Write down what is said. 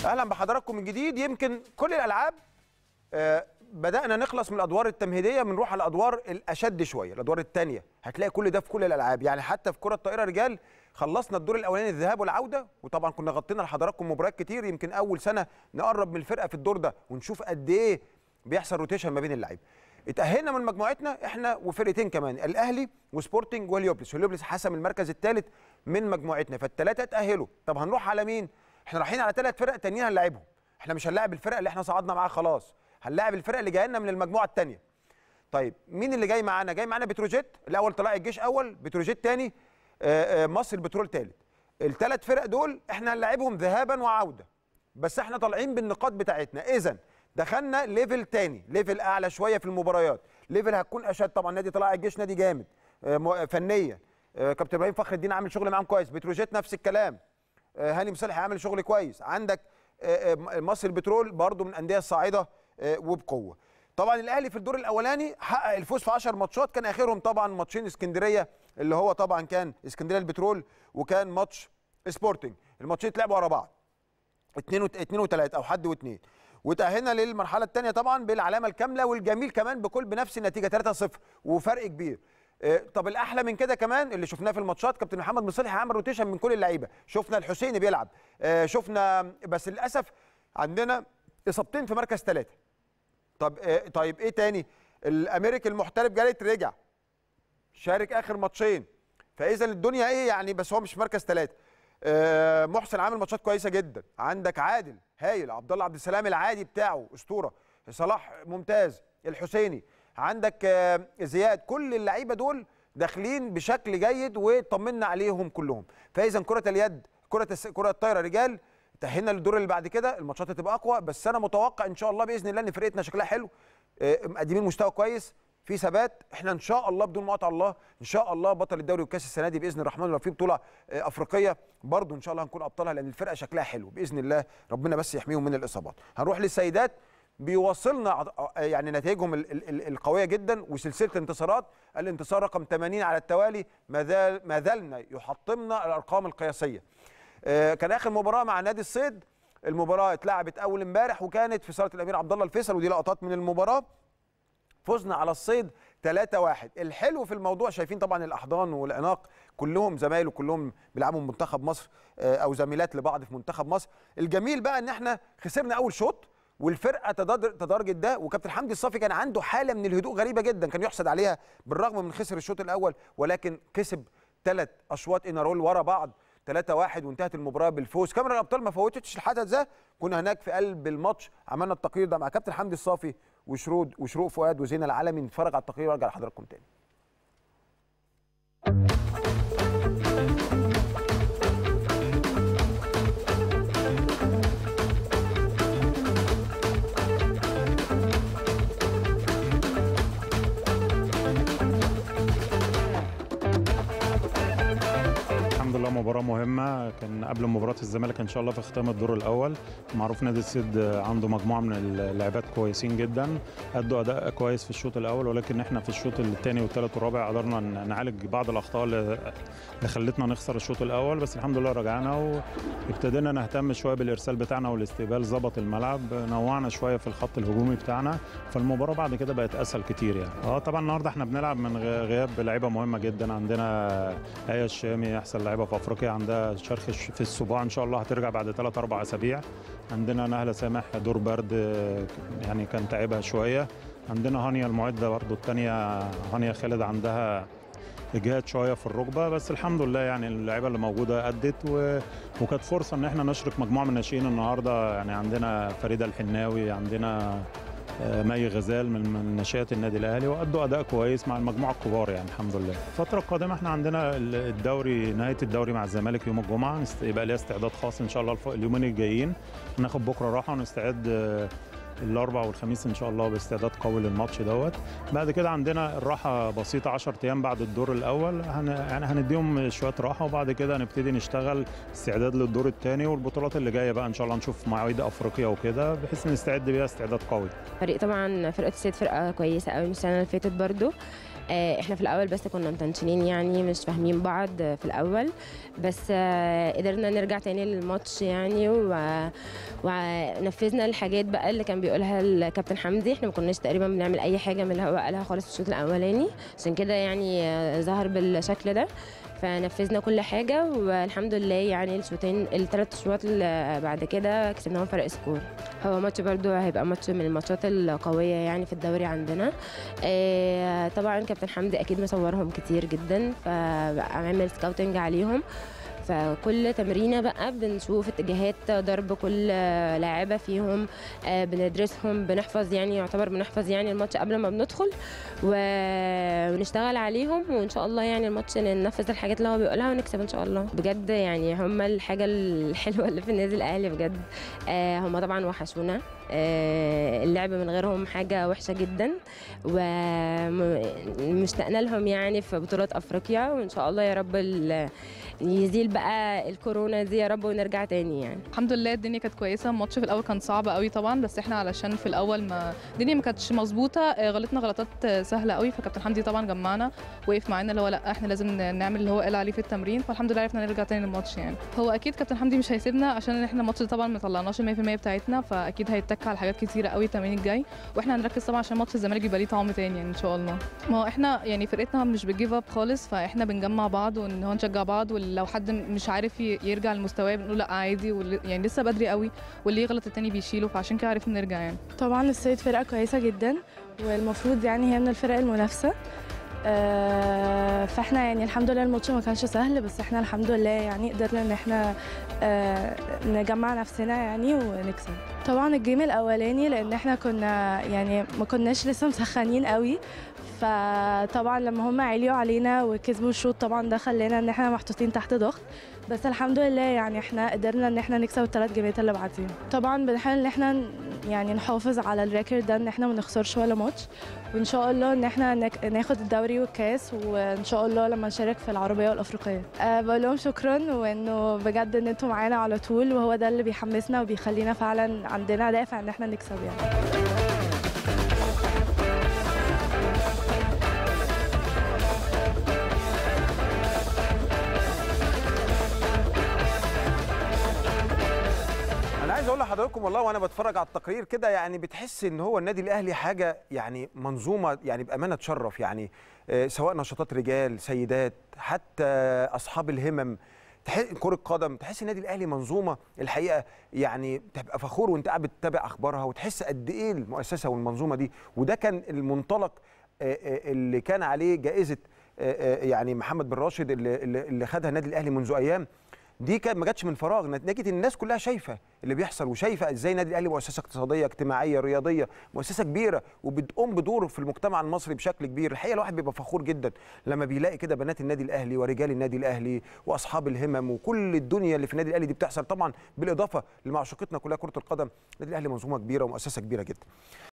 اهلا بحضراتكم من جديد يمكن كل الالعاب آه، بدانا نخلص من الادوار التمهيديه بنروح على الادوار الاشد شويه الادوار الثانيه هتلاقي كل ده في كل الالعاب يعني حتى في كره الطائره رجال خلصنا الدور الاولاني الذهاب والعوده وطبعا كنا غطينا لحضراتكم مباريات كتير يمكن اول سنه نقرب من الفرقه في الدور ده ونشوف قد ايه بيحصل روتيشن ما بين اللعيبه اتاهلنا من مجموعتنا احنا وفرقتين كمان الاهلي وسبورتنج واليوبلس واليوبلس حسم المركز الثالث من مجموعتنا فالثلاثه اتاهلوا طب هنروح على مين احنا رايحين على ثلاث فرق تانيين هنلاعبهم احنا مش هنلاعب الفرق اللي احنا صعدنا معاها خلاص هنلاعب الفرق اللي جايه لنا من المجموعه الثانيه طيب مين اللي جاي معانا جاي معانا بتروجيت الاول طلائع الجيش اول بتروجيت ثاني مصر البترول ثالث الثلاث فرق دول احنا هنلاعبهم ذهابا وعوده بس احنا طالعين بالنقاط بتاعتنا اذا دخلنا ليفل تاني ليفل اعلى شويه في المباريات ليفل هتكون اشد طبعا نادي طلائع الجيش نادي جامد آه، م- فنيا آه، كابتن ابراهيم فخر الدين عامل شغل معاهم كويس بتروجيت نفس الكلام آه، هاني مصالح عامل شغل كويس عندك آه، آه، مصر البترول برضو من الانديه الصاعده آه، وبقوه طبعا الاهلي في الدور الاولاني حقق الفوز في 10 ماتشات كان اخرهم طبعا ماتشين اسكندريه اللي هو طبعا كان اسكندريه البترول وكان ماتش سبورتنج الماتشين اتلعبوا ورا بعض اثنين وت... اثنين وثلاثة او حد واثنين وتأهلنا للمرحلة الثانية طبعا بالعلامة الكاملة والجميل كمان بكل بنفس النتيجة 3-0 وفرق كبير آه، طب الاحلى من كده كمان اللي شفناه في الماتشات كابتن محمد مصلح عمل روتيشن من كل اللعيبه شفنا الحسيني بيلعب آه، شفنا بس للاسف عندنا اصابتين في مركز ثلاثه طب آه، طيب ايه تاني الامريكي المحترف جالت رجع شارك اخر ماتشين فاذا الدنيا ايه يعني بس هو مش في مركز ثلاثه آه، محسن عامل ماتشات كويسه جدا عندك عادل هايل عبد الله عبد السلام العادي بتاعه اسطوره صلاح ممتاز الحسيني عندك آه، زياد كل اللعيبه دول داخلين بشكل جيد وطمنا عليهم كلهم فاذا كره اليد كره الس... كره الطايره رجال تأهلنا للدور اللي بعد كده الماتشات هتبقى اقوى بس انا متوقع ان شاء الله باذن الله ان فرقتنا شكلها حلو آه، مقدمين مستوى كويس في ثبات احنا ان شاء الله بدون مقاطعه الله ان شاء الله بطل الدوري والكاس السنه دي باذن الرحمن ولو في بطوله آه، افريقيه برضو ان شاء الله هنكون ابطالها لان الفرقه شكلها حلو باذن الله ربنا بس يحميهم من الاصابات هنروح للسيدات بيوصلنا عض- آه، يعني نتائجهم ال- ال- ال- القويه جدا وسلسله انتصارات الانتصار رقم 80 على التوالي ما زال ما زلنا يحطمنا الارقام القياسيه آه، كان اخر مباراه مع نادي الصيد المباراه اتلعبت اول امبارح وكانت في صاله الامير عبد الله الفيصل ودي لقطات من المباراه فزنا على الصيد 3-1 الحلو في الموضوع شايفين طبعا الاحضان والعناق كلهم زمايل وكلهم بيلعبوا منتخب مصر آه، او زميلات لبعض في منتخب مصر الجميل بقى ان احنا خسرنا اول شوط والفرقه تدار- تدرجت ده وكابتن حمدي الصافي كان عنده حاله من الهدوء غريبه جدا كان يحسد عليها بالرغم من خسر الشوط الاول ولكن كسب ثلاث اشواط ان رول ورا بعض 3 1 وانتهت المباراه بالفوز كاميرا الابطال ما فوتتش الحدث ده كنا هناك في قلب الماتش عملنا التقرير ده مع كابتن حمدي الصافي وشرود وشروق فؤاد وزينه العالمي نتفرج على التقرير وارجع لحضراتكم تاني الحمد لله مباراة مهمة كان قبل مباراة الزمالك إن شاء الله في ختام الدور الأول معروف نادي السد عنده مجموعة من اللاعبات كويسين جدا أدوا أداء كويس في الشوط الأول ولكن إحنا في الشوط الثاني والثالث والرابع قدرنا ن- نعالج بعض الأخطاء اللي اللي خلتنا نخسر الشوط الأول بس الحمد لله رجعنا وابتدينا نهتم شوية بالإرسال بتاعنا والاستقبال ظبط الملعب نوعنا شوية في الخط الهجومي بتاعنا فالمباراة بعد كده بقت أسهل كتير يعني اه طبعا النهارده احنا بنلعب من غ- غياب لعيبة مهمة جدا عندنا آية الشامي أحسن لعيبة في أفريقيا عندها شرخ الش- في الصباع إن شاء الله هترجع بعد 3 4 أسابيع عندنا نهلة سامح دور برد آه، يعني كان تعبها شوية عندنا هانيا المعدة برضو الثانية هانيا خالد عندها اجهاد شويه في الركبه بس الحمد لله يعني اللعيبه اللي موجوده ادت و... وكانت فرصه ان احنا نشرك مجموعه من الناشئين النهارده يعني عندنا فريده الحناوي عندنا آه، مي غزال من من ناشئات النادي الاهلي وادوا اداء كويس مع المجموعه الكبار يعني الحمد لله الفتره القادمه احنا عندنا ال- الدوري نهايه الدوري مع الزمالك يوم الجمعه نست- يبقى ليها استعداد خاص ان شاء الله الف- اليومين الجايين ناخد بكره راحه ونستعد آه، الاربع والخميس ان شاء الله باستعداد قوي للماتش دوت بعد كده عندنا الراحه بسيطه 10 ايام بعد الدور الاول هن... يعني هنديهم شويه راحه وبعد كده هنبتدي نشتغل استعداد للدور الثاني والبطولات اللي جايه بقى ان شاء الله نشوف مواعيد افريقيا وكده بحيث نستعد بيها استعداد قوي فريق طبعا فرقه السيد فرقه كويسه قوي من السنه اللي فاتت برضو آه، احنا في الاول بس كنا متنشنين يعني مش فاهمين بعض في الاول بس آه، قدرنا نرجع تاني للماتش يعني و- ونفذنا الحاجات بقى اللي كان بيقولها الكابتن حمدي احنا ما كناش تقريبا بنعمل اي حاجه من اللي هو قالها خالص في الشوط الاولاني عشان كده يعني آه، ظهر بالشكل ده فنفذنا كل حاجه والحمد لله يعني الشوطين الثلاث شوط اللي بعد كده كسبناهم فرق سكور هو ماتش برضو هيبقى ماتش من الماتشات القويه يعني في الدوري عندنا آه، طبعا كابتن حمدي اكيد مصورهم كتير جدا فعامل سكاوتنج عليهم فكل تمرينه بقى بنشوف اتجاهات ضرب كل لاعبه فيهم آه، بندرسهم بنحفظ يعني يعتبر بنحفظ يعني الماتش قبل ما بندخل و- ونشتغل عليهم وان شاء الله يعني الماتش ننفذ الحاجات اللي هو بيقولها ونكسب ان شاء الله بجد يعني هم الحاجه الحلوه اللي في النادي الاهلي بجد آه، هم طبعا وحشونا آه، اللعب من غيرهم حاجه وحشه جدا ومشتاقنا لهم يعني في بطولات افريقيا وان شاء الله يا رب ال- يزيل بقى الكورونا دي يا رب ونرجع تاني يعني الحمد لله الدنيا كانت كويسه الماتش في الاول كان صعب قوي طبعا بس احنا علشان في الاول ما الدنيا ما كانتش مظبوطه آه، غلطنا غلطات آه، سهله قوي فكابتن حمدي طبعا جمعنا وقف معانا اللي هو لا احنا لازم نعمل اللي هو قال عليه في التمرين فالحمد لله عرفنا نرجع تاني للماتش يعني هو اكيد كابتن حمدي مش هيسيبنا عشان احنا الماتش ده طبعا ما طلعناش ال 100% بتاعتنا فاكيد هيتك على حاجات كتيره قوي التمرين الجاي واحنا هنركز طبعا عشان ماتش الزمالك يبقى ليه طعم تاني يعني ان شاء الله ما هو احنا يعني فرقتنا مش بتجيف اب خالص فاحنا بنجمع بعض وان هو نشجع بعض ولو حد مش عارف ي- يرجع لمستواه بنقول لا عادي واللي- يعني لسه بدري قوي واللي يغلط التاني بيشيله فعشان كده عرفنا نرجع يعني طبعا السيد فرقة كويسة جدا والمفروض يعني هي من الفرق المنافسة آه، فاحنا يعني الحمد لله الماتش ما كانش سهل بس احنا الحمد لله يعني قدرنا ان احنا آه، نجمع نفسنا يعني ونكسب طبعا الجيم الاولاني لان احنا كنا يعني ما كناش لسه مسخنين قوي فطبعا لما هم عليوا علينا وكسبوا الشوط طبعا ده خلانا ان احنا محطوطين تحت ضغط بس الحمد لله يعني احنا قدرنا ان احنا نكسب الثلاث جيمات اللي بعديهم طبعا بنحاول ان احنا ن- يعني نحافظ على الريكورد ده ان احنا ما نخسرش ولا ماتش وان شاء الله ان احنا نك- ناخد الدوري والكاس وان شاء الله لما نشارك في العربيه والافريقيه أه بقول لهم شكرا وانه بجد ان انتوا معانا على طول وهو ده اللي بيحمسنا وبيخلينا فعلا عندنا دافع ان احنا نكسب يعني انا عايز اقول لحضراتكم والله وانا بتفرج على التقرير كده يعني بتحس ان هو النادي الاهلي حاجه يعني منظومه يعني بامانه تشرف يعني آه، سواء نشاطات رجال سيدات حتى اصحاب الهمم تحس كرة قدم تحس النادي الاهلي منظومه الحقيقه يعني تبقى فخور وانت قاعد بتتابع اخبارها وتحس قد ايه المؤسسه والمنظومه دي وده كان المنطلق آه، آه، اللي كان عليه جائزه آه، آه، يعني محمد بن راشد اللي, اللي اللي خدها النادي الاهلي منذ ايام دي كانت ما جاتش من فراغ نتيجه الناس كلها شايفه اللي بيحصل وشايفه ازاي النادي الاهلي مؤسسه اقتصاديه اجتماعيه رياضيه مؤسسه كبيره وبتقوم بدور في المجتمع المصري بشكل كبير الحقيقه الواحد بيبقى فخور جدا لما بيلاقي كده بنات النادي الاهلي ورجال النادي الاهلي واصحاب الهمم وكل الدنيا اللي في النادي الاهلي دي بتحصل طبعا بالاضافه لمعشوقتنا كلها كره القدم النادي الاهلي منظومه كبيره ومؤسسه كبيره جدا